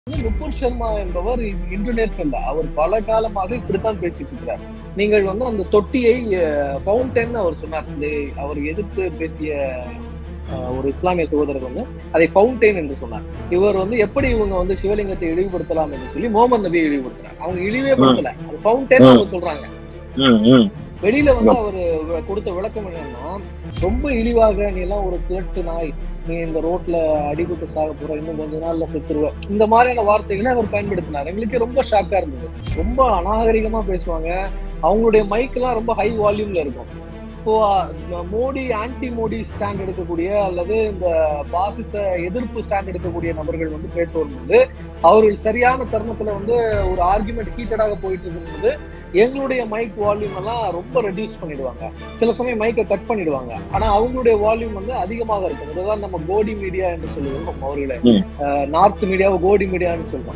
நுபுர் சர்மா என்பவர் இன்று நேற்று அல்ல அவர் பல காலமாக இப்படித்தான் பேசிட்டு இருக்கிறார் நீங்கள் வந்து அந்த தொட்டியை ஃபவுண்டன் அவர் சொன்னார் இந்த அவர் எதிர்த்து பேசிய அஹ், ஒரு இஸ்லாமிய சகோதரர் வந்து அதை ஃபவுண்டைன் என்று சொன்னார் இவர் வந்து எப்படி இவங்க வந்து சிவலிங்கத்தை இழிவுபடுத்தலாம் என்று சொல்லி முகமது நபியை இழிவுபடுத்துறாங்க அவங்க இழிவே படுத்தல அது ஃபவுண்டைன் அவங்க சொல்றாங்க ம், ம். வெளியில வந்து அவர் கொடுத்த விளக்கம் என்னன்னா ரொம்ப இழிவாக நீ எல்லாம் ஒரு திருட்டு நாய் நீ இந்த ரோட்ல அடிபட்டு சாக போற இன்னும் கொஞ்ச நாள்ல செத்துருவ இந்த மாதிரியான வார்த்தைகளை அவர் பயன்படுத்தினார் எங்களுக்கு ரொம்ப ஷாக்கா இருந்தது ரொம்ப அநாகரிகமா பேசுவாங்க அவங்களுடைய மைக் எல்லாம் ரொம்ப ஹை வால்யூம்ல இருக்கும் இப்போ அஹ், மோடி ஆன்டி மோடி ஸ்டாண்ட் எடுக்கக்கூடிய அல்லது இந்த பாசிச எதிர்ப்பு ஸ்டாண்ட் எடுக்கக்கூடிய நபர்கள் வந்து பேச வரும்போது அவர்கள் சரியான தருணத்துல வந்து ஒரு ஆர்குமெண்ட் ஹீட்டடாக போயிட்டு இருக்கும்போது எங்களுடைய மைக் வால்யூம் எல்லாம் ரொம்ப ரெடியூஸ் பண்ணிடுவாங்க சில சமயம் மைக்கை கட் பண்ணிடுவாங்க ஆனா அவங்களுடைய வால்யூம் வந்து அதிகமாக இருக்கும் இதுதான் நம்ம கோடி மீடியா என்று சொல்லுவோம் அவர்களை ம். நார்த் மீடியாவை கோடி மீடியான்னு சொல்றோம்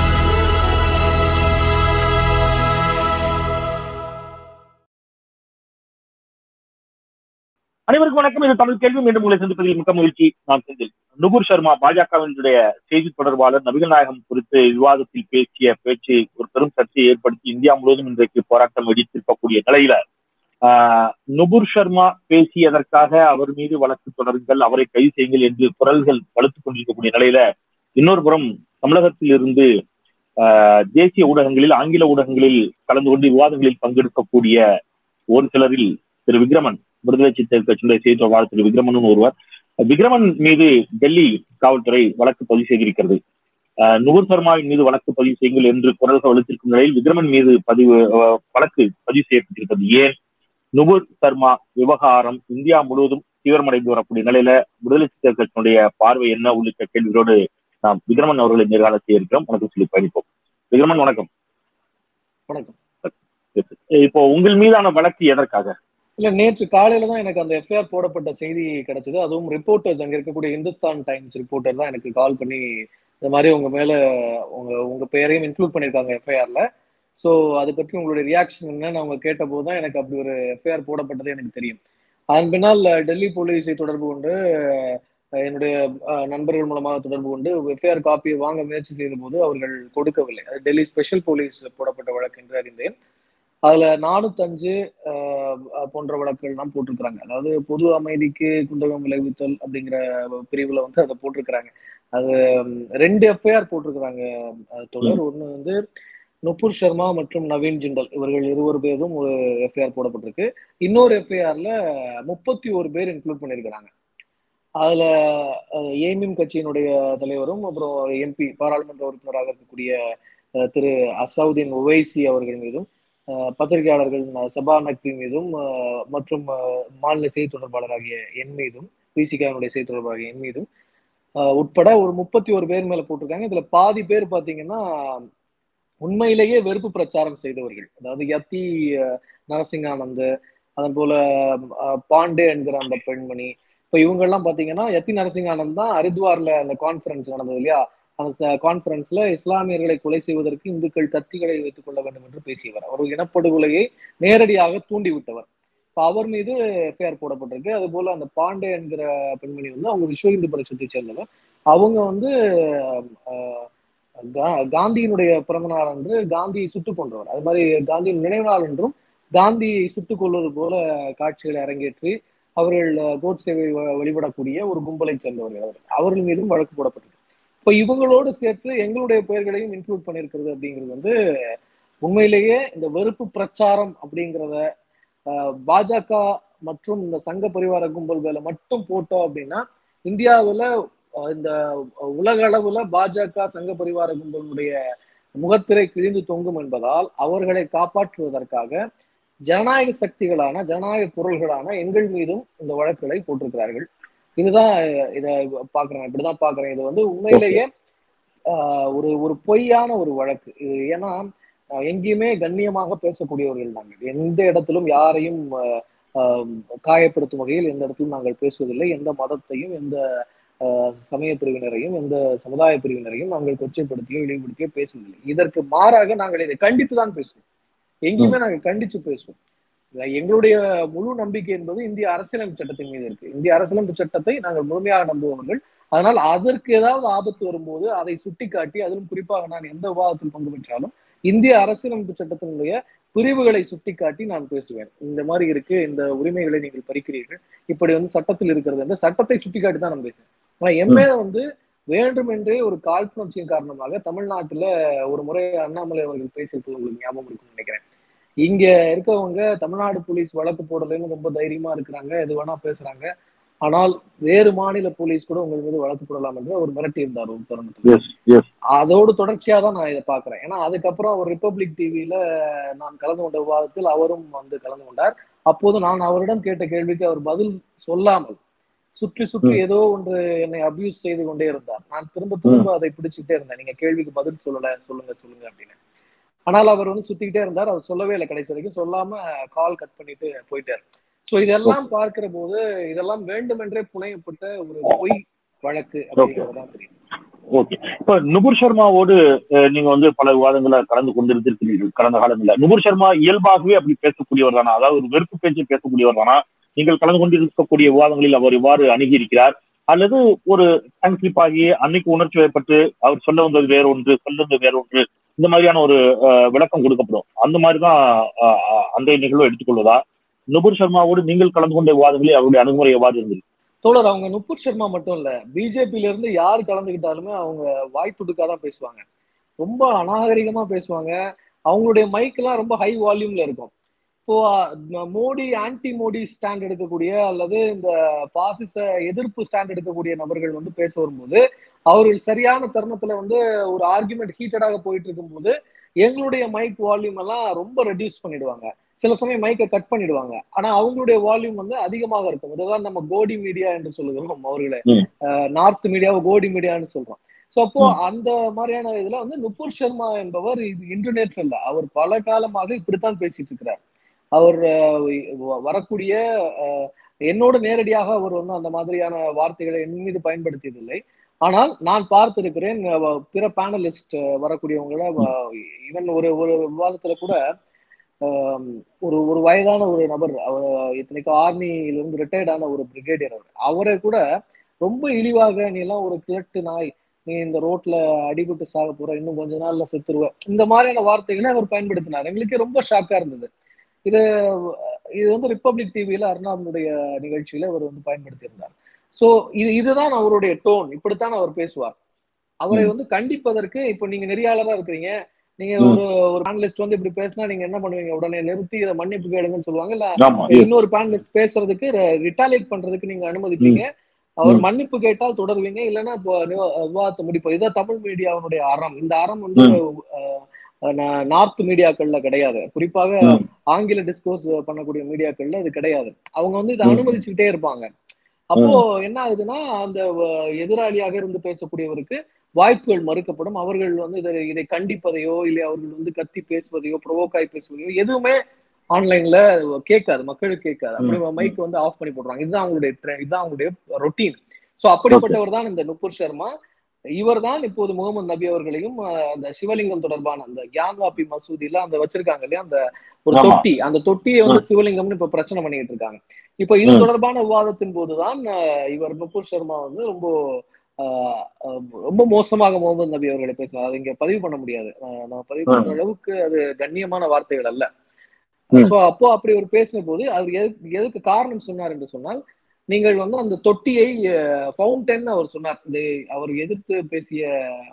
அனைவருக்கும் வணக்கம் இது தமிழ் கேள்வி மீண்டும் உங்களை சந்திப்பதில் மிக்க மகிழ்ச்சி நான் செந்தில் நுபுர் சர்மா பாஜகவினுடைய செய்தி தொடர்பாளர் நபிகள் நாயகம் குறித்து விவாதத்தில் பேசிய பேச்சு ஒரு பெரும் சர்ச்சையை ஏற்படுத்தி இந்தியா முழுவதும் இன்றைக்கு போராட்டம் வெடித்திருக்கக்கூடிய நிலையில ஆஹ், நுபுர் சர்மா பேசியதற்காக அவர் மீது வழக்கு தொடருங்கள் அவரை கைது செய்யுங்கள் என்று குரல்கள் வலுத்துக் கொண்டிருக்கக்கூடிய நிலையில இன்னொரு புறம் தமிழகத்தில் இருந்து ஆஹ், தேசிய ஊடகங்களில் ஆங்கில ஊடகங்களில் கலந்து கொண்டு விவாதங்களில் பங்கெடுக்கக்கூடிய ஒரு சிலரில் திரு விக்ரமன் விடுதலை சிறுத்தைகள் கட்சியுடைய செய்தி தொடர்பாளர் திரு விக்ரமன் ஒருவர் விக்ரமன் மீது டெல்லி காவல்துறை வழக்கு பதிவு செய்திருக்கிறது ஆஹ் நுபுர் சர்மாவின் மீது வழக்கு பதிவு செய்யுங்கள் என்று குரல்கள் வலுத்திருக்கும் நிலையில் விக்ரமன் மீது பதிவு ஆஹ் வழக்கு பதிவு செய்யப்பட்டிருக்கிறது ஏன் நுபுர் சர்மா விவகாரம் இந்தியா முழுவதும் தீவிரமடைந்து வரக்கூடிய நிலையில விடுதலை சிறுத்தைகள் கட்சியினுடைய பார்வை என்ன உள்ளிட்ட கேள்விகளோடு நாம் விக்ரமன் அவர்களை நேர்காணல் செய்ய இருக்கிறோம் வணக்கம் சொல்லி பயணிப்போம் விக்ரமன் வணக்கம் வணக்கம் இப்போ உங்கள் மீதான வழக்கு எதற்காக இல்ல நேற்று காலையில தான் எனக்கு அந்த எஃப்ஐஆர் போடப்பட்ட செய்தி கிடைச்சது அதுவும் ரிப்போர்ட்டர்ஸ் அங்க இருக்கக்கூடிய இந்துஸ்தான் டைம்ஸ் ரிப்போர்ட்டர் தான் எனக்கு கால் பண்ணி இந்த மாதிரி உங்க மேல உங்க உங்க பெயரையும் இன்க்ளூட் பண்ணிருக்காங்க எஃப்ஐஆர்ல ஸோ அதை பற்றி உங்களுடைய ரியாக்ஷன் என்னன்னு அவங்க கேட்டபோது தான் எனக்கு அப்படி ஒரு எஃப்ஐஆர் போடப்பட்டது எனக்கு தெரியும் அதன் பின்னால் டெல்லி போலீஸை தொடர்பு கொண்டு அஹ், என்னுடைய அஹ், நண்பர்கள் மூலமாக தொடர்பு கொண்டு எஃப்ஐஆர் காப்பியை வாங்க முயற்சி செய்த போது அவர்கள் கொடுக்கவில்லை அது டெல்லி ஸ்பெஷல் போலீஸ் போடப்பட்ட வழக்கு என்று அறிந்தேன் அதுல நானூத்தஞ்சு ஆஹ் போன்ற வழக்குகள்லாம் போட்டிருக்கிறாங்க அதாவது பொது அமைதிக்கு குண்டகம் விளைவித்தல் அப்படிங்கிற பிரிவுல வந்து அதை போட்டிருக்கிறாங்க அது ம், ரெண்டு எஃப்ஐஆர் போட்டிருக்கிறாங்க அஹ், தொடர் ஒண்ணு வந்து நுபுர் சர்மா மற்றும் நவீன் ஜிண்டல் இவர்கள் இருவர் பேரும் ஒரு எஃப்ஐஆர் போடப்பட்டிருக்கு இன்னொரு எஃப்ஐஆர்ல முப்பத்தி ஒரு பேர் இன்க்ளூட் பண்ணியிருக்கிறாங்க அதுல அஹ், ஏமிம் கட்சியினுடைய தலைவரும் அப்புறம் எம்பி பாராளுமன்ற உறுப்பினராக இருக்கக்கூடிய அஹ், திரு அசவுதீன் உவைசி அவர்கள் மீதும் அஹ், பத்திரிகையாளர்கள் ந- சபா நக்வி மீதும் அஹ், மற்றும் அஹ், மாநில செய்தி தொடர்பாளராகிய என் மீதும் பிசிகாவுடைய செய்தி தொடர்பாளராகிய என் மீதும் அஹ், உட்பட ஒரு முப்பத்தி ஒரு பேர் மேல போட்டிருக்காங்க இதுல பாதி பேர் பாத்தீங்கன்னா உண்மையிலேயே வெறுப்பு பிரச்சாரம் செய்தவர்கள் அதாவது யத்தி அஹ், நரசிங்கானந்த் அதன் போல அஹ், பாண்டே என்கிற அந்த பெண்மணி இப்ப இவங்க எல்லாம் பாத்தீங்கன்னா யத்தி நரசிங்கானந்த் தான் ஹரித்வார்ல அந்த கான்ஃபரன்ஸ் நடந்தது இல்லையா அந்த கான்ஃபரன்ஸ்ல இஸ்லாமியர்களை கொலை செய்வதற்கு இந்துக்கள் கத்திகளை வைத்துக் கொள்ள வேண்டும் என்று பேசியவர் அவர் ஒரு இனப்படுகொலையை நேரடியாக தூண்டிவிட்டவர் இப்ப அவர் மீது எஃப்ஐஆர் போடப்பட்டிருக்கு அது போல அந்த பாண்டே என்கிற பெண்மணி வந்து அவங்க விஸ்வ இந்து பரிஷத்தை சேர்ந்தவர் அவங்க வந்து அஹ், கா- காந்தியினுடைய பிறந்த நாள் அன்று காந்தியை சுட்டுக் கொன்றவர் அது மாதிரி காந்தியின் நினைவு நாள் என்றும் காந்தியை சுட்டுக் கொள்வது போல காட்சிகளை அரங்கேற்றி அவர்கள் கோட் சேவை வ- வழிபடக்கூடிய ஒரு கும்பலை சேர்ந்தவர்கள் அவர்கள் அவர்கள் மீதும் வழக்கு போடப்பட்டிருக்கு இப்போ இவங்களோடு சேர்த்து எங்களுடைய பெயர்களையும் இன்க்ளூட் பண்ணியிருக்கிறது அப்படிங்கிறது வந்து உண்மையிலேயே இந்த வெறுப்பு பிரச்சாரம் அப்படிங்கிறத அஹ், பாஜக மற்றும் இந்த சங்க பரிவார கும்பல்களை மட்டும் போட்டோம் அப்படின்னா இந்தியாவுல அஹ், இந்த உலக அளவுல பாஜக சங்க பரிவார கும்பலுடைய முகத்திரை கிழிந்து தொங்கும் என்பதால் அவர்களை காப்பாற்றுவதற்காக ஜனநாயக சக்திகளான ஜனநாயக பொருள்களான எங்கள் மீதும் இந்த வழக்குகளை போட்டிருக்கிறார்கள் இதுதான் இதை பாக்குறேன் இப்படிதான் பாக்குறேன் இது வந்து உண்மையிலேயே ஆஹ், ஒரு ஒரு பொய்யான ஒரு வழக்கு இது ஏன்னா ஆஹ், எங்கேயுமே கண்ணியமாக பேசக்கூடியவர்கள் நாங்கள் எந்த இடத்திலும் யாரையும் ஆஹ், ஆஹ், காயப்படுத்தும் வகையில் எந்த இடத்திலும் நாங்கள் பேசுவதில்லை எந்த மதத்தையும் எந்த ஆஹ், சமய பிரிவினரையும் எந்த சமுதாய பிரிவினரையும் நாங்கள் கொச்சைப்படுத்தியோ இழிவுபடுத்தியோ பேசுவதில்லை இதற்கு மாறாக நாங்கள் இதை கண்டித்து தான் பேசுவோம் எங்கேயுமே நாங்கள் கண்டிச்சு பேசுவோம் இல்ல, எங்களுடைய முழு நம்பிக்கை என்பது இந்திய அரசியலமைப்பு சட்டத்தின் மீது இருக்கு இந்திய அரசியலமைப்பு சட்டத்தை நாங்கள் முழுமையாக நம்புபவர்கள் அதனால் அதற்கு ஏதாவது ஆபத்து வரும்போது அதை சுட்டிக்காட்டி அதிலும் குறிப்பாக நான் எந்த விவாதத்தில் பங்கு பெற்றாலும் இந்திய அரசியலமைப்பு சட்டத்தினுடைய பிரிவுகளை சுட்டிக்காட்டி நான் பேசுவேன் இந்த மாதிரி இருக்கு இந்த உரிமைகளை நீங்கள் பறிக்கிறீர்கள் இப்படி வந்து சட்டத்தில் இருக்கிறது என்று சட்டத்தை சுட்டிக்காட்டி தான் நான் பேசுவேன் ஆனா எம்ஏ வந்து வேண்டுமென்றே ஒரு காழ்ப்புணர்ச்சியின் காரணமாக தமிழ்நாட்டுல ஒரு முறை அண்ணாமலை அவர்கள் பேசியிருப்பது உங்களுக்கு ஞாபகம் இருக்கும்னு நினைக்கிறேன் இங்க இருக்கவங்க தமிழ்நாடு போலீஸ் வழக்கு போடலன்னு ரொம்ப தைரியமா இருக்கிறாங்க எது வேணா பேசுறாங்க ஆனால் வேறு மாநில போலீஸ் கூட உங்கள் மீது வழக்கு போடலாம் என்று அவர் மிரட்டி இருந்தார் ஒரு தருணத்துல எஸ் எஸ் அதோடு தொடர்ச்சியா தான் நான் இதை பாக்குறேன் ஏன்னா அதுக்கப்புறம் அவர் ரிப்பப்ளிக் டிவியில நான் கலந்து கொண்ட விவாதத்தில் அவரும் வந்து கலந்து கொண்டார் அப்போது நான் அவரிடம் கேட்ட கேள்விக்கு அவர் பதில் சொல்லாமல் சுற்றி சுற்றி ஏதோ ஒன்று என்னை அபியூஸ் செய்து கொண்டே இருந்தார் நான் திரும்ப திரும்ப அதை பிடிச்சிட்டே இருந்தேன் நீங்க கேள்விக்கு பதில் சொல்லல சொல்லுங்க சொல்லுங்க அப்படின்னு ஆனால் அவர் வந்து சுத்திக்கிட்டே இருந்தார் அவர் சொல்லவே இல்லை கடைசி வரைக்கும் சொல்லாம கால் கட் பண்ணிட்டு போயிட்டார் சோ இதெல்லாம் பார்க்கிற போது இதெல்லாம் வேண்டுமென்றே புனையப்பட்ட ஒரு பொய் வழக்கு அப்படிங்கிறதான் தெரியும் ஓகே இப்ப நுபுர் சர்மாவோடு அஹ், நீங்க வந்து பல விவாதங்களை கலந்து கொண்டிருந்திருக்கிறீர்கள் கடந்த காலங்களில் நுபுர் சர்மா இயல்பாகவே அப்படி பேசக்கூடியவர் தானா அதாவது ஒரு வெறுப்பு பேச்சு பேசக்கூடியவர் தானா நீங்கள் கலந்து கொண்டிருக்கக்கூடிய விவாதங்களில் அவர் இவ்வாறு அணுகி இருக்கிறார் அல்லது ஒரு டங்க்லிப் ஆகி அன்னைக்கு உணர்ச்சி வயப்பட்டு அவர் சொல்ல வந்தது வேற ஒன்று சொல்ல வந்தது வேற ஒன்று இந்த மாதிரியான ஒரு அஹ், விளக்கம் கொடுக்கப்படும் அந்த மாதிரி தான் அஹ், அஹ், அந்த நிகழ்வை எடுத்துக்கொள்வதா நுபுர் சர்மாவோடு நீங்கள் கலந்து கொண்ட விவாதங்களில் அவருடைய அணுகுமுறை எவ்வாறு இருந்தது தோழர் அவங்க நுப்பூர் சர்மா மட்டும் இல்ல பிஜேபியில இருந்து யார் கலந்துக்கிட்டாலுமே அவங்க வாய் துடுக்காதான் பேசுவாங்க ரொம்ப அநாகரிகமா பேசுவாங்க அவங்களுடைய மைக் எல்லாம் ரொம்ப ஹை வால்யூம்ல இருக்கும் இப்போ அஹ், மோடி ஆன்டி மோடி ஸ்டாண்ட் எடுக்கக்கூடிய அல்லது இந்த பாசிச எதிர்ப்பு ஸ்டாண்ட் எடுக்கக்கூடிய நபர்கள் வந்து பேச வரும்போது அவர்கள் சரியான தருணத்துல வந்து ஒரு ஆர்குமெண்ட் ஹீட்டடாக போயிட்டு இருக்கும்போது எங்களுடைய மைக் வால்யூம் எல்லாம் ரொம்ப ரெடியூஸ் பண்ணிடுவாங்க சில சமயம் மைக்கை கட் பண்ணிடுவாங்க ஆனா அவங்களுடைய வால்யூம் வந்து அதிகமாக இருக்கும் இதுதான் நம்ம கோடி மீடியா என்று சொல்லுகிறோம் அவர்களை ம். நார்த் மீடியாவை கோடி மீடியான்னு சொல்றோம் சோ அப்போ ம். அந்த மாதிரியான இதுல வந்து நுபுர் சர்மா என்பவர் இது இன்று நேற்று இல்ல அவர் பல காலமாக இப்படித்தான் பேசிட்டு இருக்கிறார் அவர் அஹ், வ- வரக்கூடிய அஹ், என்னோடு நேரடியாக அவர் வந்து அந்த மாதிரியான வார்த்தைகளை என் மீது பயன்படுத்தியதில்லை ஆனால் நான் பார்த்திருக்கிறேன் அஹ், பிற பேனலிஸ்ட் வரக்கூடியவங்கள ஈவன் ஒரு ஒரு விவாதத்துல கூட ஆம், ஒரு ஒரு வயதான ஒரு நபர் அவர் இத்தனைக்கு ஆர்மியிலிருந்து ரிட்டையர்ட் ஆன ஒரு பிரிகேடியர் அவர் அவரை கூட ரொம்ப இழிவாக நீ எல்லாம் ஒரு கிழட்டு நாய் நீ இந்த ரோட்ல அடிபட்டு சாக போற இன்னும் கொஞ்ச நாள்ல செத்துருவ இந்த மாதிரியான வார்த்தைகளை அவர் பயன்படுத்தினார் எங்களுக்கே ரொம்ப ஷாக்கா இருந்தது இது இது வந்து ரிப்பப்ளிக் டிவியில அருணாவினுடைய நிகழ்ச்சியில அவர் வந்து பயன்படுத்தியிருந்தார் சோ இது இதுதான் அவருடைய டோன் இப்படித்தான் அவர் பேசுவார் அவரை வந்து கண்டிப்பதற்கு இப்போ நீங்க நெறியாளரா இருக்கிறீங்க நீங்க ம். ஒரு ஒரு பேனலிஸ்ட் வந்து இப்படி பேசினா நீங்க என்ன பண்ணுவீங்க உடனே நிறுத்தி இதை மன்னிப்பு கேளுங்கன்னு சொல்லுவாங்க இல்ல ஆமா yes. இன்னொரு பேனலிஸ்ட் பேசுறதுக்கு ரிட்டாலியேட் பண்றதுக்கு நீங்க அனுமதிப்பீங்க அவர் ம். மன்னிப்பு கேட்டால் தொடருவீங்க இல்லைன்னா இப்போ நிவ- விவாதத்தை முடிப்போம் இதான் தமிழ் மீடியாவுடைய அறம் இந்த அறம் வந்து அஹ், நா- நார்த் மீடியாக்கள்ல கிடையாது குறிப்பாக ம். ஆங்கில டிஸ்கோர்ஸ் பண்ணக்கூடிய மீடியாக்கள்ல இது கிடையாது அவங்க வந்து இதை ம். அனுமதிச்சுக்கிட்டே இருப்பாங்க அப்போ என்ன ஆகுதுன்னா அந்த அஹ், எதிராளியாக இருந்து பேசக்கூடியவருக்கு வாய்ப்புகள் மறுக்கப்படும் அவர்கள் வந்து இதை இதை கண்டிப்பதையோ இல்லை அவர்கள் வந்து கத்தி பேசுவதையோ ப்ரொவோக்காய் பேசுவதையோ எதுவுமே ஆன்லைன்ல கேட்காது மக்களுக்கு கேட்காது அப்படி ம். மைக் வந்து ஆஃப் பண்ணி போடுறாங்க இதுதான் அவங்களுடைய tre- இதுதான் அவங்களுடைய ரொட்டீன் சோ அப்படிப்பட்டவர் தான் இந்த நுபுர் சர்மா இவர் தான் இப்போது முகமது நபி அவர்களையும் அஹ், அந்த சிவலிங்கம் தொடர்பான அந்த கியான்வாபி மசூதியில அந்த வச்சிருக்காங்க இல்லையா அந்த ஒரு ஆமா. தொட்டி அந்த தொட்டியை வந்து சிவலிங்கம்னு இப்ப பிரச்சனை பண்ணிட்டு இருக்காங்க இப்ப இது ம். தொடர்பான விவாதத்தின் போதுதான் அஹ், இவர் நுபுர் சர்மா வந்து ரொம்ப ஆஹ், அஹ், ரொம்ப மோசமாக முகமது நபி அவர்களை பேசினார் அதை இங்க பதிவு பண்ண முடியாது அஹ், நான் பதிவு பண்ற அளவுக்கு அது கண்ணியமான வார்த்தைகள் அல்ல ம். சோ அப்போ அப்படி ஒரு பேசின போது அவர் எதுக்கு எதுக்கு காரணம் சொன்னார் என்று சொன்னால் நீங்கள் வந்து அந்த தொட்டியை ஃபவுண்டன் அவர் சொன்னார் இதை அவர் எதிர்த்து பேசிய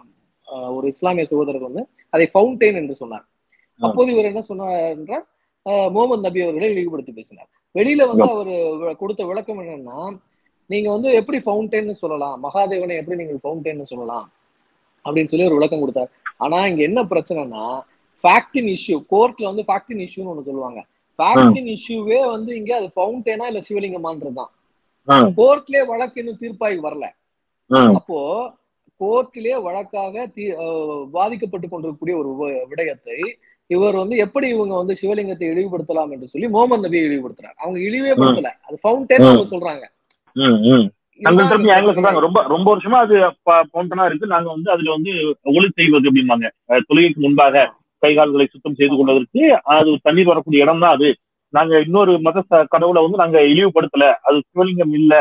அஹ், ஒரு இஸ்லாமிய சகோதரர் வந்து அதை ஃபவுண்டைன் என்று சொன்னார் ஆ. அப்போது இவர் என்ன சொன்னார் என்றால் அஹ், முகமது நபி அவர்களை இழிவுபடுத்தி பேசினார் வெளியில வந்து அவர் கொடுத்த விளக்கம் என்னன்னா நீங்க வந்து எப்படி ஃபவுண்டைன்னு சொல்லலாம் மகாதேவனை எப்படி நீங்கள் ஃபவுண்டைன்னு சொல்லலாம் அப்படின்னு சொல்லி ஒரு விளக்கம் கொடுத்தார் ஆனா இங்க என்ன பிரச்சனைனா ஃபேக்டின் இஷ்யூ கோர்ட்ல வந்து ஃபேக்டின் இஷ்யூன்னு ஒண்ணு சொல்லுவாங்க ஃபேக்டின் இஷ்யூவே வந்து இங்க அது ஃபவுண்டேனா இல்ல சிவலிங்கமான்றதுதான் ஆ, கோர்ட்லயே வழக்கு இன்னும் தீர்ப்பாகி வரல ஆ, அப்போ கோர்ட்டிலே வழக்காக தீ- அஹ் பாதிக்கப்பட்டு கொண்டிருக்கக்கூடிய ஒரு வி- விடயத்தை இவர் வந்து எப்படி இவங்க வந்து சிவலிங்கத்தை இழிவுபடுத்தலாம் என்று சொல்லி முகமது நபியை இழிவுபடுத்துறாங்க அவங்க இழிவே படுத்தல அது ஃபவுண்டேன் அவங்க சொல்றாங்க ம், ம். தங்கள் இதுதான் தரப்பு இங்க ஆங்கில சொல்றாங்க ரொம்ப ரொம்ப வருஷமா அது பவுண்டனா இருக்கு நாங்க வந்து அதுல வந்து ஒளி செய்வது அப்படிம்பாங்க அஹ், தொழுகைக்கு முன்பாக கை கால்களை சுத்தம் செய்து கொள்வதற்கு அது தண்ணீர் வரக்கூடிய இடம் தான் அது நாங்க இன்னொரு மத ச- கடவுளை வந்து நாங்க இழிவுபடுத்தல அது சிவலிங்கம் இல்ல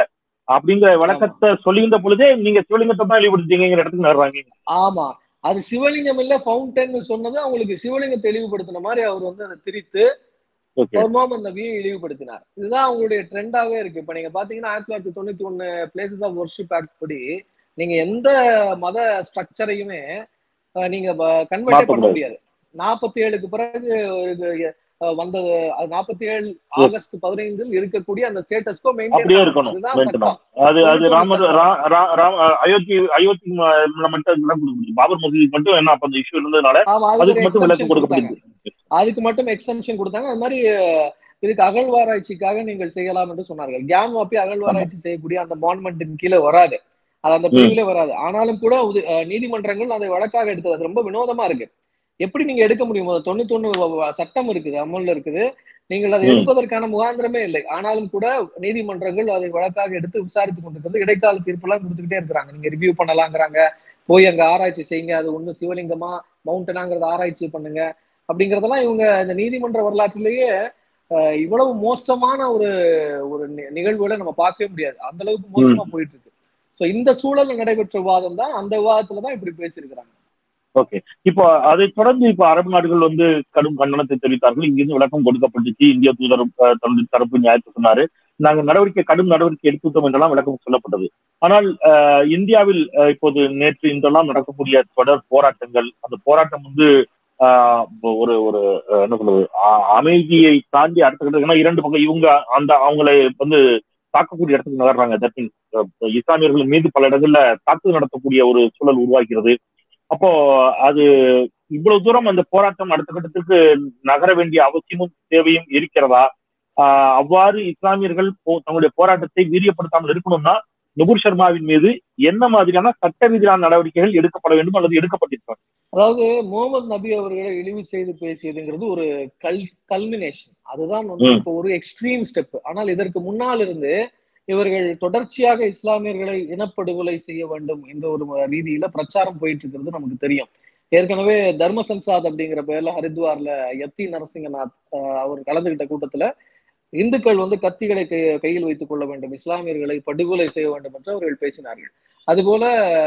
அப்படிங்கிற விளக்கத்தை சொல்லுகின்ற பொழுதே நீங்க சிவலிங்கத்தை தான் இழிவுபடுத்தீங்கிற இடத்துக்கு நடுறாங்க ஆமா அது சிவலிங்கம் இல்ல ஃபவுண்டன் சொன்னது அவங்களுக்கு சிவலிங்கம் தெளிவுபடுத்தின மாதிரி அவர் வந்து அதை திரித்து ஓகே முகமது நபியை இழிவுபடுத்தினார் இதுதான் அவங்களுடைய ட்ரெண்டாவே இருக்கு இப்ப நீங்க பாத்தீங்கன்னா ஆயிரத்தி தொள்ளாயிரத்தி தொண்ணூத்தி ஒண்ணு பிளேசஸ் ஆஃப் ஒர்ஷிப் ஆக்ட் படி நீங்க எந்த மத ஸ்ட்ரக்சரையுமே அஹ், நீங்க கன்வெர்ட் பண்ண மாத்தக்கூடாது. முடியாது நாற்பத்தி ஏழுக்கு பிறகு இது, அஹ், வந்தது அது நாற்பத்தி ஏழு ஆகஸ்ட் பதினைந்தில் இருக்கக்கூடிய அந்த ஸ்டேட்டஸ்கோ அப்படியே இருக்கணும் இதுதான் maintain சட்டம் அது அது தொண்ணூத்தொன்னு ராமர் சட்டம். ரா- ரா- ரா- அயோத்தி அயோத்தி ம- மட்டும் இதெல்லாம் கொடுக்க முடியும் பாபர் மசூதி மட்டும் என்ன அப்ப அந்த இஷ்யூ இருந்ததுனால ஆமா அதுக்கு அதுக்கு மட்டும் விளக்கம் எக்ஸம்ஷன் கொடுத்தாங்க கொடுக்கப்படுது அதுக்கு மட்டும் எக்ஸ்டென்ஷன் கொடுத்தாங்க அது மாதிரி அஹ், இதுக்கு அகழ்வாராய்ச்சிக்காக நீங்கள் செய்யலாம் என்று சொன்னார்கள் கியாம் வாப்பி அகழ்வாராய்ச்சி செய்யக்கூடிய அந்த மான்மெண்டின் கீழே வராது அது அந்த பிரிவிலே வராது ஆனாலும் கூட உது- அஹ், நீதிமன்றங்கள் அதை வழக்காக எடுத்தது அது ரொம்ப வினோதமா இருக்கு எப்படி நீங்க எடுக்க முடியும் தொண்ணூத்தொன்னு சட்டம் இருக்குது அமல்ல இருக்குது நீங்கள் அதை ம். எடுப்பதற்கான முகாந்திரமே இல்லை ஆனாலும் கூட நீதிமன்றங்கள் அதை வழக்காக எடுத்து விசாரித்து கொண்டிருக்கிறது இடைக்கால தீர்ப்பெல்லாம் கொடுத்துக்கிட்டே இருக்கிறாங்க நீங்க ரிவ்யூ பண்ணலாங்கிறாங்க போய் அங்க ஆராய்ச்சி செய்யுங்க அது ஒண்ணு சிவலிங்கமா மவுண்டனாங்கிறத ஆராய்ச்சி பண்ணுங்க அப்படிங்கறதெல்லாம் இவங்க இந்த நீதிமன்ற வரலாற்றிலேயே அஹ், இவ்வளவு மோசமான ஒரு ஒரு நி- நிகழ்வுகளை நம்ம பார்க்கவே முடியாது அந்த அளவுக்கு மோசமா போயிட்டு இருக்கு சோ இந்த சூழல்ல நடைபெற்ற விவாதம் தான் அந்த விவாதத்துல தான் இப்படி பேசியிருக்கிறாங்க ஓகே இப்போ அதை தொடர்ந்து இப்போ அரபு நாடுகள் வந்து கடும் கண்டனத்தை தெரிவித்தார்கள் இங்கிருந்து விளக்கம் கொடுக்கப்பட்டுச்சு இந்திய தூதர் அஹ், தனது தரப்பு நியாயத்தை சொன்னாரு நாங்க நடவடிக்கை கடும் நடவடிக்கை எடுத்துட்டோம் என்றெல்லாம் விளக்கம் சொல்லப்பட்டது ஆனால் அஹ், இந்தியாவில் அஹ், இப்போது நேற்று இன்றெல்லாம் நடக்கக்கூடிய தொடர் போராட்டங்கள் அந்த போராட்டம் வந்து ஆஹ், ஒரு ஒரு அஹ், என்ன சொல்றது அ- அமைதியை தாண்டி அடுத்த கட்டத்துக்கு இரண்டு பக்கம் இவங்க அந்த அவங்களை வந்து தாக்கக்கூடிய இடத்துக்கு நகர்றாங்க தட் மீன்ஸ் இஸ்லாமியர்கள் மீது பல இடங்கள்ல தாக்குதல் நடத்தக்கூடிய ஒரு சூழல் உருவாகிறது அப்போ அது இவ்வளவு தூரம் அந்த போராட்டம் அடுத்த கட்டத்திற்கு நகர வேண்டிய அவசியமும் தேவையும் இருக்கிறதா ஆஹ் அவ்வாறு இஸ்லாமியர்கள் போ- தங்களுடைய போராட்டத்தை வீரியப்படுத்தாமல் இருக்கணும்னா நுபுர் சர்மாவின் மீது என்ன மாதிரியான சட்ட ரீதியான நடவடிக்கைகள் எடுக்கப்பட வேண்டும் அல்லது எடுக்கப்பட்டிருக்காங்க அதாவது முகமது நபி அவர்களை இழிவு செய்து பேசியதுங்கிறது ஒரு கல் கல்மினேஷன் அதுதான் வந்து ம். இப்போ ஒரு எக்ஸ்ட்ரீம் ஸ்டெப் ஆனால் இதற்கு முன்னால் இருந்து இவர்கள் தொடர்ச்சியாக இஸ்லாமியர்களை இனப்படுகொலை செய்ய வேண்டும் என்ற ஒரு ரீதியில பிரச்சாரம் போயிட்டு இருக்கிறது நமக்கு தெரியும் ஏற்கனவே தர்ம சன்சாத் அப்படிங்கிற பேர்ல ஹரித்வார்ல யத்தி நரசிங்கநாத் ஆஹ், அவர் கலந்துகிட்ட கூட்டத்துல இந்துக்கள் வந்து கத்திகளை கை- கையில் வைத்துக் கொள்ள வேண்டும் இஸ்லாமியர்களை படுகொலை செய்ய வேண்டும் என்று அவர்கள் பேசினார்கள் அதுபோல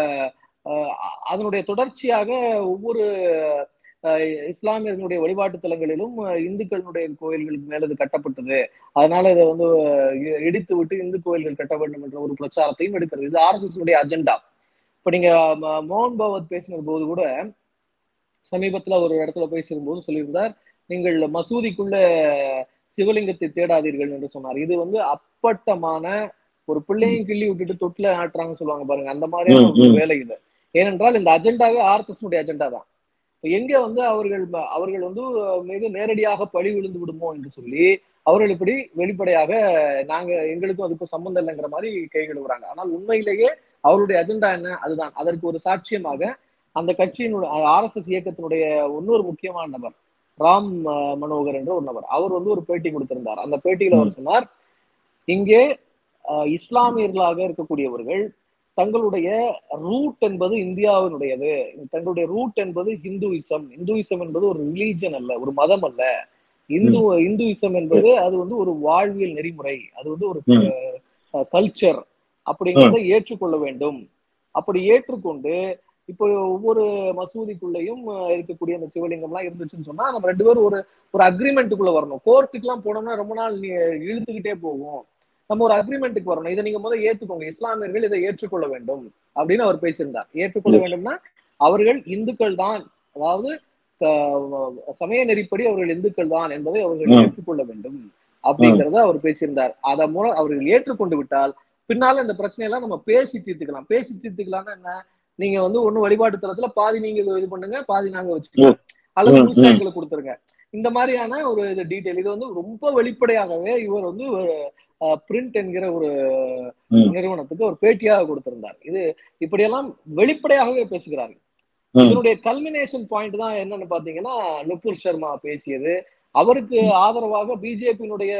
ஆஹ், அதனுடைய தொடர்ச்சியாக ஒவ்வொரு ஆஹ், இஸ்லாமியர்களுடைய வழிபாட்டு தலங்களிலும் ஆஹ், இந்துக்களுடைய கோயில்களுக்கு மேல இது கட்டப்பட்டது அதனால இதை வந்து இ- இடித்து விட்டு இந்து கோயில்கள் கட்ட வேண்டும் என்ற ஒரு பிரச்சாரத்தையும் எடுக்கிறது இது ஆர்எஸ்எஸ் உடைய அஜெண்டா இப்ப நீங்க ம- மோகன் பகவத் பேசின போது கூட சமீபத்துல ஒரு இடத்துல பேசியிருந்தபோது சொல்லியிருந்தார் நீங்கள் மசூதிக்குள்ள சிவலிங்கத்தை தேடாதீர்கள் என்று சொன்னார் இது வந்து அப்பட்டமான ஒரு பிள்ளையும் கிள்ளி விட்டுட்டு தொட்டில ஆட்டுறாங்கன்னு சொல்லுவாங்க பாருங்க அந்த மாதிரியான ம், ஒரு ம். வேலை இது ஏனென்றால் இந்த அஜெண்டாவே ஆர்எஸ்எஸ் உடைய அஜெண்டா தான் இப்ப எங்க வந்து அவர்கள் ம- அவர்கள் வந்து மிக நேரடியாக பழி விழுந்து விடுமோ என்று சொல்லி அவர்கள் இப்படி வெளிப்படையாக நாங்க எங்களுக்கும் அதுக்கும் சம்பந்தம் இல்லைங்கிற மாதிரி கை கழுவுறாங்க ஆனால் உண்மையிலேயே அவருடைய அஜெண்டா என்ன அதுதான் அதற்கு ஒரு சாட்சியமாக அந்த கட்சியினுடைய ஆர்எஸ்எஸ் இயக்கத்தினுடைய இன்னொரு முக்கியமான நபர் ராம் அஹ், மனோகர் என்ற ஒரு நபர் அவர் வந்து ஒரு பேட்டி கொடுத்திருந்தார் அந்த பேட்டியில அவர் சொன்னார் இங்கே அஹ், இஸ்லாமியர்களாக இருக்கக்கூடியவர்கள் தங்களுடைய ரூட் என்பது இந்தியாவினுடையது தங்களுடைய ரூட் என்பது ஹிந்துயிசம் இந்துயிசம் என்பது ஒரு ரிலீஜன் அல்ல ஒரு மதம் அல்ல இந்து இந்துயிசம் என்பது அது வந்து ஒரு வாழ்வியல் நெறிமுறை அது வந்து ஒரு ம். கல்ச்சர் அப்படிங்கிறத ஏற்றுக்கொள்ள வேண்டும் அப்படி ஏற்றுக்கொண்டு இப்போ ஒவ்வொரு மசூதிக்குள்ளேயும் அஹ், இருக்கக்கூடிய அந்த சிவலிங்கம்லாம் இருந்துச்சுன்னு சொன்னா நம்ம ரெண்டு பேரும் ஒரு ஒரு அக்ரிமெண்ட்டுக்குள்ள வரணும் கோர்ட்டுக்குலாம் போனோம்னா ரொம்ப நாள் நீ இழுத்துக்கிட்டே போகும் நம்ம ஒரு அக்ரிமெண்ட்டுக்கு வரணும் இதை நீங்க முதல்ல ஏத்துக்கோங்க இஸ்லாமியர்கள் இதை ஏற்றுக்கொள்ள வேண்டும் அப்படின்னு அவர் பேசியிருந்தார் ஏற்றுக்கொள்ள Yes. வேண்டும்னா அவர்கள் இந்துக்கள் தான் அதாவது அஹ், சமய நெறிப்படி அவர்கள் இந்துக்கள் தான் என்பதை அவர்கள் ம். ஏற்றுக்கொள்ள வேண்டும் அப்படிங்கறத அவர் பேசியிருந்தார் அதை மூலம் அவர்கள் ஏற்றுக்கொண்டு விட்டால் பின்னால இந்த பிரச்சனையெல்லாம் நம்ம பேசி தீர்த்துக்கலாம் பேசி தீர்த்துக்கலாம்னா என்ன நீங்க வந்து ஒண்ணு வழிபாட்டு தளத்துல பாதி நீங்க இது பண்ணுங்க பாதி நாங்க வச்சுக்கலாம் அல்லது ம், முழுசா ம். எங்களுக்கு கொடுத்துருங்க இந்த மாதிரியான ஒரு இது டீடைல் இது வந்து ரொம்ப வெளிப்படையாகவே இவர் வந்து பிரிண்ட் என்கிற ஒரு ம். நிறுவனத்துக்கு ஒரு பேட்டியாக கொடுத்திருந்தார் இது இப்படியெல்லாம் வெளிப்படையாகவே பேசுகிறார் ம். இதனுடைய கல்மினேஷன் பாயிண்ட் தான் என்னன்னு பாத்தீங்கன்னா நுபுர் சர்மா பேசியது அவருக்கு ஆதரவாக பிஜேபியினுடைய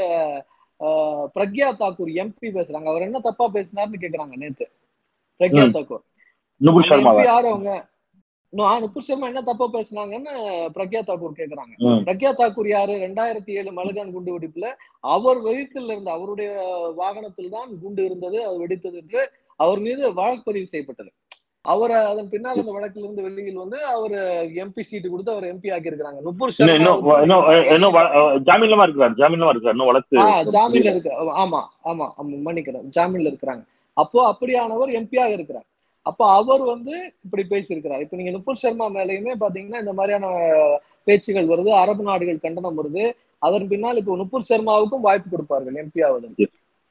பிரக்யா தாக்கூர் எம்பி பேசுறாங்க அவர் என்ன தப்பா பேசினார்னு கேக்குறாங்க நேத்து பிரக்யா ம். தாக்கூர் நுபுர் சர்மாவை யார் அவங்க நுபுர் சர்மா என்ன தப்பா பேசுனாங்கன்னு பிரக்யா தாக்கூர் கேக்குறாங்க ம். பிரக்யா தாக்கூர் யாரு ரெண்டாயிரத்தி ஏழு மலகான் குண்டு வெடிப்புல அவர் வெஹிக்கிள் இருந்த அவருடைய வாகனத்தில் தான் குண்டு இருந்தது அது வெடித்தது என்று அவர் மீது வழக்கு பதிவு செய்யப்பட்டது அவர் அதன் பின்னால் அந்த வழக்கில் இருந்து வெளியில் வந்து அவர் எம்பி சீட்டு கொடுத்து அவர் எம்பி ஆக்கி இருக்காங்க நுபுர் இன்னும் இன்னும் சர்மா இன்னும் இன்னும் வ- அஹ் ஜாமீன்லமா இருக்கிறார் ஜாமீன்லமா இருக்கிறார் இன்னும் வழக்கு ஆ ஜாமீன்ல இருக்கு ஆமா ஆமா ஆமா, மன்னிக்கிறேன் ஜாமீன்ல இருக்கிறாங்க அப்போ அப்படியானவர் எம்பியாக இருக்கிறார் அப்போ அவர் வந்து இப்படி பேசியிருக்கிறார் இப்போ நீங்க நுபுர் சர்மா மேலேயுமே பாத்தீங்கன்னா இந்த மாதிரியான பேச்சுகள் வருது அரபு நாடுகள் கண்டனம் வருது அதன் பின்னால் இப்போ நுபுர் சர்மாவுக்கும் வாய்ப்பு கொடுப்பார்கள் எம்பி ஆவதற்கு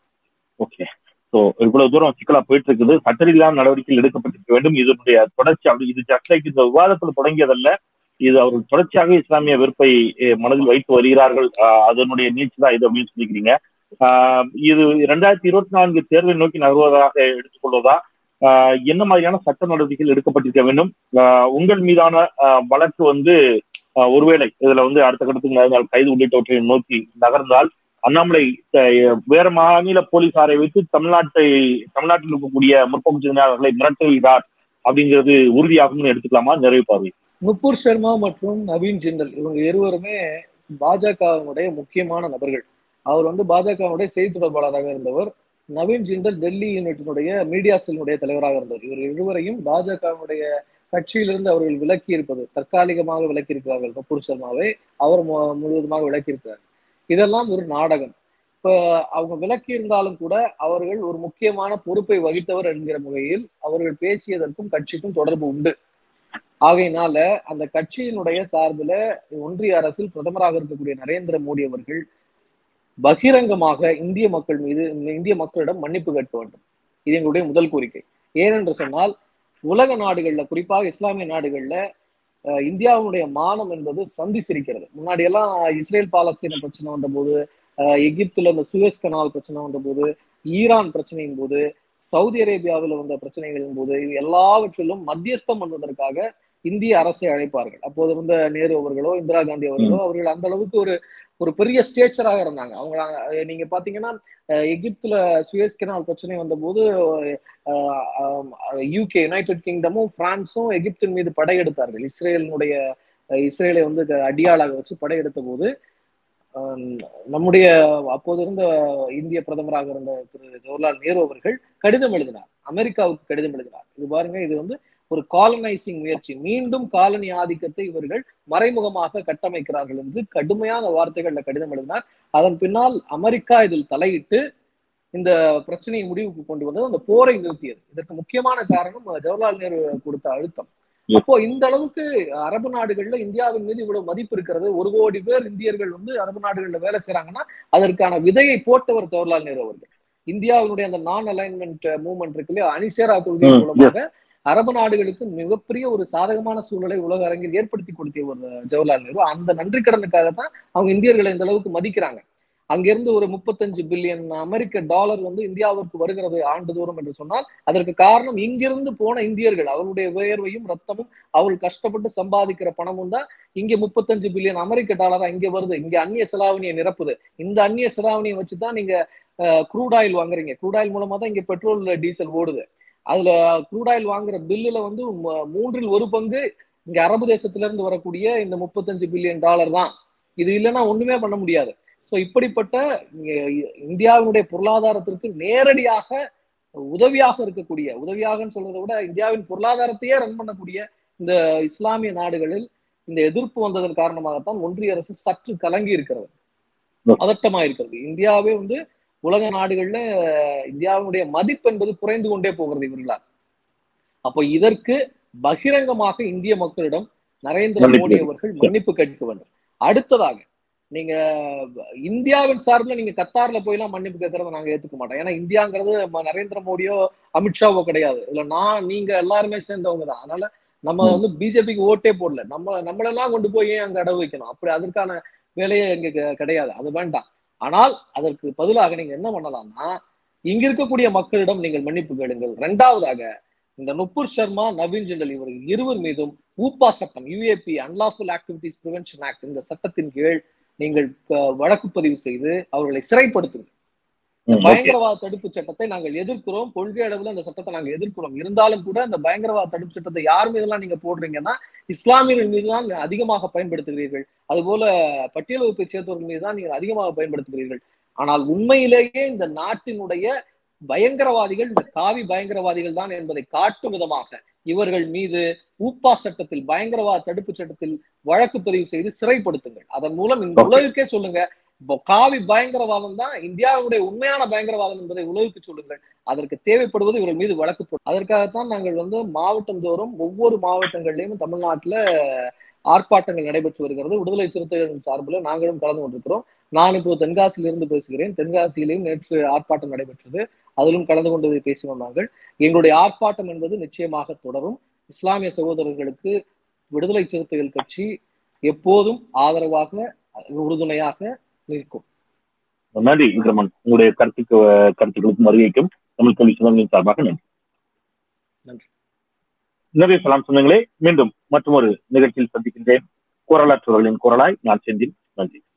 ஓகே சோ இவ்வளவு தூரம் சிக்கலா போயிட்டு இருக்குது சட்ட ரீதியான நடவடிக்கைகள் எடுக்கப்பட்டிருக்க வேண்டும் இதனுடைய தொடர்ச்சி அப்படி இது ஜஸ்ட் லைக் இந்த விவாதத்தில் தொடங்கியதல்ல இது அவர்கள் தொடர்ச்சியாக இஸ்லாமிய வெறுப்பை அஹ், மனதில் வைத்து வருகிறார்கள் ஆஹ், அதனுடைய நீட்சி தான் இது அப்படின்னு சொல்லிக்கிறீங்க ஆஹ், இது இரண்டாயிரத்தி இருபத்தி நான்கு தேர்தலை நோக்கி நகர்வதாக எடுத்துக்கொள்வதா ஆஹ், என்ன மாதிரியான சட்ட நடவடிக்கைகள் எடுக்கப்பட்டிருக்க வேண்டும் ஆஹ், உங்கள் மீதான ஆஹ், வழக்கு வந்து ஆஹ், ஒருவேளை இதுல வந்து அடுத்த கட்டத்துக்கு நகர்ந்தால் கைது உள்ளிட்டவற்றை நோக்கி நகர்ந்தால் அண்ணாமலை அஹ், வேற மாநில போலீசாரை வைத்து தமிழ்நாட்டை தமிழ்நாட்டில் இருக்கக்கூடிய முற்போக்கு சிந்தனையாளர்களை மிரட்டுகிறார் அப்படிங்கிறது உறுதியாகும்னு எடுத்துக்கலாமா நிறைவு பார்வை நுபுர் சர்மா மற்றும் நவீன் ஜிண்டல் இவங்க இருவருமே பாஜகவினுடைய முக்கியமான நபர்கள் அவர் வந்து பாஜகவினுடைய செய்தி தொடர்பாளராக இருந்தவர் நவீன் ஜிண்டல் டெல்லி யூனிட்டினுடைய மீடியா செல்லுடைய தலைவராக இருந்தவர் இவர் இருவரையும் பாஜகவினுடைய கட்சியிலிருந்து அவர்கள் விலக்கி இருப்பது தற்காலிகமாக விலக்கி இருக்கிறார்கள் நுபுர் சர்மாவை அவர் மு- முழுவதுமாக விலக்கி இருக்கிறார் இதெல்லாம் ஒரு நாடகம் இப்ப அவங்க விலக்கி இருந்தாலும் கூட அவர்கள் ஒரு முக்கியமான பொறுப்பை வகித்தவர் என்கிற முறையில் அவர்கள் பேசியதற்கும் கட்சிக்கும் தொடர்பு உண்டு ஆகையினால அந்த கட்சியினுடைய சார்பில் ஒன்றிய அரசில் பிரதமராக இருக்கக்கூடிய நரேந்திர மோடி அவர்கள் பகிரங்கமாக இந்திய மக்கள் மீது இந்த இந்திய மக்களிடம் மன்னிப்பு கேட்க வேண்டும் இது எங்களுடைய முதல் கோரிக்கை ஏனென்று சொன்னால் உலக நாடுகள்ல குறிப்பாக இஸ்லாமிய நாடுகள்ல அஹ், இந்தியாவுடைய மானம் என்பது சந்தி சிரிக்கிறது முன்னாடி எல்லாம் இஸ்ரேல் பாலஸ்தீன பிரச்சனை வந்தபோது அஹ், எகிப்துல இந்த சுயஸ் கனால் பிரச்சனை வந்தபோது ஈரான் பிரச்சனையின் போது சவுதி அரேபியாவில் வந்த பிரச்சனைகளின் போது இது எல்லாவற்றிலும் மத்தியஸ்தம் பண்ணுவதற்காக இந்திய அரசை அழைப்பார்கள் அப்போது இருந்த நேரு அவர்களோ இந்திரா காந்தி அவர்களோ அவர்கள் அந்த அளவுக்கு ஒரு ஒரு பெரிய ஸ்டேச்சராக இருந்தாங்க அவங்க அஹ், நீங்க பாத்தீங்கன்னா அஹ், எகிப்துல சுயஸ் கெனால் பிரச்சனை வந்தபோது யூகே யுனைடெட் கிங்டமும் பிரான்ஸும் எகிப்தின் மீது படையெடுத்தார்கள் இஸ்ரேலினுடைய அஹ், இஸ்ரேலை வந்து அடியாளாக வச்சு படையெடுத்த போது ஆஹ், நம்முடைய அப்போது இருந்த இந்திய பிரதமராக இருந்த திரு ஜவஹர்லால் நேரு அவர்கள் கடிதம் எழுதினார் அமெரிக்காவுக்கு கடிதம் எழுதினார் இது பாருங்க இது வந்து ஒரு காலனைசிங் முயற்சி மீண்டும் காலனி ஆதிக்கத்தை இவர்கள் மறைமுகமாக கட்டமைக்கிறார்கள் என்று கடுமையான வார்த்தைகள்ல கடிதம் எழுதினார் அதன் பின்னால் அமெரிக்கா இதில் தலையிட்டு இந்த பிரச்சனையை முடிவுக்கு கொண்டு வந்தது அந்த போரை நிறுத்தியது இதற்கு முக்கியமான காரணம் ஜவஹர்லால் நேரு கொடுத்த அழுத்தம் அப்போ இந்த அளவுக்கு அரபு நாடுகள்ல இந்தியாவின் மீது இவ்வளவு மதிப்பு இருக்கிறது ஒரு கோடி பேர் இந்தியர்கள் வந்து அரபு நாடுகள்ல வேலை செய்யறாங்கன்னா அதற்கான விதையை போட்டவர் ஜவஹர்லால் நேரு அவர்கள் இந்தியாவினுடைய அந்த நான் அலைன்மெண்ட் மூவ்மெண்ட் இருக்கு இல்லையா அணிசேரா கொள்கை ம், மூலமாக அரபு நாடுகளுக்கு மிகப்பெரிய ஒரு சாதகமான சூழலை உலக அரங்கில் ஏற்படுத்தி கொடுத்திய ஒரு ஜவஹர்லால் நேரு அந்த நன்றி கடனுக்காகத்தான் அவங்க இந்தியர்களை இந்த அளவுக்கு மதிக்கிறாங்க அங்கிருந்து ஒரு முப்பத்தஞ்சு பில்லியன் அமெரிக்க டாலர் வந்து இந்தியாவிற்கு வருகிறது ஆண்டுதோறும் என்று சொன்னால் அதற்கு காரணம் இங்கிருந்து போன இந்தியர்கள் அவருடைய வியர்வையும் ரத்தமும் அவர்கள் கஷ்டப்பட்டு சம்பாதிக்கிற பணமும் தான் இங்க முப்பத்தஞ்சு பில்லியன் அமெரிக்க டாலரா இங்க வருது இங்க அந்நிய செலாவணியை நிரப்புது இந்த அந்நிய செலாவணியை வச்சுதான் நீங்க க்ரூட் ஆயில் வாங்குறீங்க க்ரூட் ஆயில் மூலமா தான் இங்க பெட்ரோல் டீசல் ஓடுது அதுல க்ரூட் ஆயில் வாங்குற பில்லுல வந்து ம- மூன்றில் ஒரு பங்கு இங்க அரபு தேசத்துல இருந்து வரக்கூடிய இந்த முப்பத்தஞ்சு பில்லியன் டாலர் தான் இது இல்லைன்னா ஒண்ணுமே பண்ண முடியாது சோ இப்படிப்பட்ட இங்க இந்தியாவினுடைய பொருளாதாரத்திற்கு நேரடியாக உதவியாக இருக்கக்கூடிய உதவியாகன்னு சொல்றதை விட இந்தியாவின் பொருளாதாரத்தையே ரன் பண்ணக்கூடிய இந்த இஸ்லாமிய நாடுகளில் இந்த எதிர்ப்பு வந்ததன் காரணமாகத்தான் ஒன்றிய அரசு சற்று கலங்கி இருக்கிறது பதட்டமா இருக்கிறது இந்தியாவே வந்து உலக நாடுகள்ல இந்தியாவினுடைய மதிப்பு என்பது குறைந்து கொண்டே போகிறது இவர்களால் அப்போ இதற்கு பகிரங்கமாக இந்திய மக்களிடம் நரேந்திர மன்னிப்பு மோடி அவர்கள் மன்னிப்பு கேட்க வேண்டும் அடுத்ததாக நீங்க இந்தியாவின் சார்பில் நீங்க கத்தார்ல போயெல்லாம் மன்னிப்பு கேட்கறத நாங்க ஏத்துக்க மாட்டோம் ஏன்னா இந்தியாங்கிறது ம- நரேந்திர மோடியோ அமித்ஷாவோ கிடையாது இல்ல நான் நீங்க எல்லாருமே சேர்ந்தவங்க தான் அதனால நம்ம ம். வந்து பிஜேபிக்கு ஓட்டே போடல நம்ம நம்மளெல்லாம் கொண்டு போய் ஏன் அங்க அடவு வைக்கணும் அப்படி அதற்கான வேலையே இங்க கெ- கிடையாது அது வேண்டாம் ஆனால் அதற்கு பதிலாக நீங்க என்ன பண்ணலாம்னா இங்க இருக்கக்கூடிய மக்களிடம் நீங்கள் மன்னிப்பு கேளுங்கள் இரண்டாவதாக இந்த நுப்பூர் சர்மா நவீன் ஜிண்டல் இவர்கள் இருவர் மீதும் ஊப்பா சட்டம் UAP unlawful activities prevention act இந்த சட்டத்தின் கீழ் நீங்கள் க- வழக்கு பதிவு செய்து அவர்களை சிறைப்படுத்துங்கள் ம், okay. பயங்கரவாத தடுப்பு சட்டத்தை நாங்கள் எதிர்க்கிறோம் கொள்கை அளவுல அந்த சட்டத்தை நாங்கள் எதிர்க்கிறோம் இருந்தாலும் கூட அந்த பயங்கரவாத தடுப்பு சட்டத்தை யார் மீதெல்லாம் நீங்க போடுறீங்கன்னா இஸ்லாமியர்கள் மீது தான் அதிகமாக பயன்படுத்துகிறீர்கள் அதுபோல பட்டியல் வகுப்பை சேர்ந்தவர்கள் மீது தான் நீங்கள் அதிகமாக பயன்படுத்துகிறீர்கள் ஆனால் உண்மையிலேயே இந்த நாட்டினுடைய பயங்கரவாதிகள் இந்த காவி பயங்கரவாதிகள் தான் என்பதை காட்டும் விதமாக இவர்கள் மீது ஊப்பா சட்டத்தில் பயங்கரவாத தடுப்பு சட்டத்தில் வழக்கு பதிவு செய்து சிறைப்படுத்துங்கள் அதன் மூலம் இந்த Okay. உலகுக்கே சொல்லுங்க இப்போ காவி பயங்கரவாதம் தான் இந்தியாவுடைய உண்மையான பயங்கரவாதம் என்பதை உலகுக்கு சொல்லுங்கள் அதற்கு தேவைப்படுவது இவர்கள் மீது வழக்கு போடும் அதற்காகத்தான் நாங்கள் வந்து மாவட்டந்தோறும் ஒவ்வொரு மாவட்டங்கள்லயும் தமிழ்நாட்டுல ஆர்ப்பாட்டங்கள் நடைபெற்று வருகிறது விடுதலை சிறுத்தைகள் சார்பில் நாங்களும் கலந்து கொண்டிருக்கிறோம் நான் இப்போ தென்காசியிலிருந்து பேசுகிறேன் தென்காசியிலையும் நேற்று ஆர்ப்பாட்டம் நடைபெற்றது அதிலும் கலந்து கொண்டு பேசினோம் நாங்கள் எங்களுடைய ஆர்ப்பாட்டம் என்பது நிச்சயமாக தொடரும் இஸ்லாமிய சகோதரர்களுக்கு விடுதலை சிறுத்தைகள் கட்சி எப்போதும் ஆதரவாக உறுதுணையாக நிற்கும் நன்றி விக்ரமன் உங்களுடைய கருத்துக்கு கருத்துக்களுக்கு மறுவைக்கும் தமிழ் கல்வி சொந்தங்களின் சார்பாக நன்றி நன்றி. நிறைய சலாம் சொந்தங்களே மீண்டும் மற்றொரு நிகழ்ச்சியில் சந்திக்கின்றேன் குரலாற்றுவர்களின் குரலாய் நான் செந்தில் நன்றி